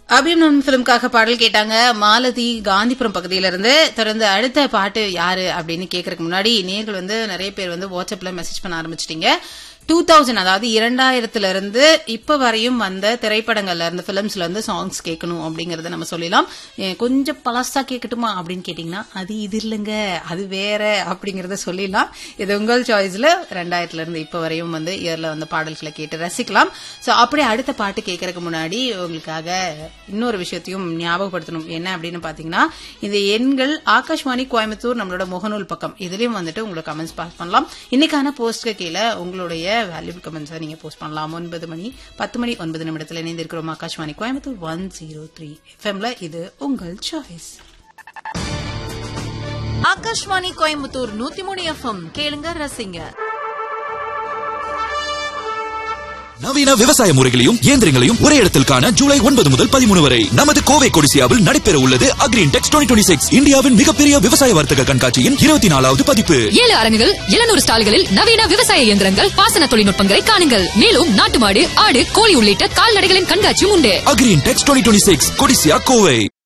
அபிநம் பிலிம்காக பாடல் கேட்டாங்க மாலதி காந்திபுரம் பகுதியில இருந்து தொடர்ந்து அடுத்த பாட்டு யாரு அப்படின்னு கேட்கறதுக்கு முன்னாடி நேர்கள் வந்து நிறைய பேர் வந்து வாட்ஸ்அப்ல மெசேஜ் பண்ண ஆரம்பிச்சிட்டீங்க டூ தௌசண்ட் அதாவது இரண்டாயிரத்துல இருந்து இப்ப வரையும் வந்த திரைப்படங்கள்ல இருந்து பிலிம்ஸ்ல இருந்து சாங்ஸ் கேட்கணும் அப்படிங்கறத நம்ம சொல்லலாம் ஏ, கொஞ்சம் பழசா கேட்கட்டுமா அப்படின்னு கேட்டீங்கன்னா அது இது இல்லைங்க அது வேற அப்படிங்கறத சொல்லிடலாம் இது உங்கள் சாய்ஸ்ல ரெண்டாயிரத்துல இருந்து இப்ப வரையும் வந்து இயர்ல வந்த பாடல்களை கேட்டு ரசிக்கலாம் சோ அப்படியே அடுத்த பாட்டு கேட்கறதுக்கு முன்னாடி உங்களுக்காக இன்னொரு விஷயத்தையும் ஞாபகப்படுத்தணும் என்ன அப்படின்னு பாத்தீங்கன்னா இந்த எண்கள் ஆகாஷ்வாணி கோயம்புத்தூர் நம்மளோட முகநூல் பக்கம் இதுலயும் வந்துட்டு உங்களுக்கு கமெண்ட்ஸ் பாஸ் பண்ணலாம் இன்னைக்கான போஸ்ட்க்கு கீழே உங்களுடைய வேல்யூபிள் கமெண்ட்ஸை நீங்க போஸ்ட் பண்ணலாம் ஒன்பது மணி பத்து மணி ஒன்பது நிமிடத்துல இணைந்திருக்கிறோம் Akashvani Coimbatore one zero three எஃப்எம்ல இது உங்கள் சாய்ஸ் ஆகாஷ்வாணி கோயம்புத்தூர் நூத்தி மூணு எஃப்எம் கேளுங்க ரசிங்க நவீன விவசாய முறைகளையும் இயந்திரங்களையும் ஒரே இடத்தில் காண ஜூலை ஒன்பது முதல் பதிமூணு வரை நமது கோவை கொடிசியாவில் நடைபெற உள்ளது அக்ரீன் டெக்ஸ் டுவெண்ட்டி சிக்ஸ் இந்தியாவின் மிகப்பெரிய விவசாய வர்த்தக கண்காட்சியின் இருபத்தி நாலாவது பதிப்பு ஏழு அரங்குகள் எழுநூறு ஸ்டால்களில் நவீன விவசாய இயந்திரங்கள் பாசன தொழில்நுட்பங்களை காணுங்கள் மேலும் நாட்டு மாடு ஆடு கோழி உள்ளிட்ட கால்நடைகளின் கண்காட்சியும் உண்டு Agri Intex twenty six CODISSIA Kovai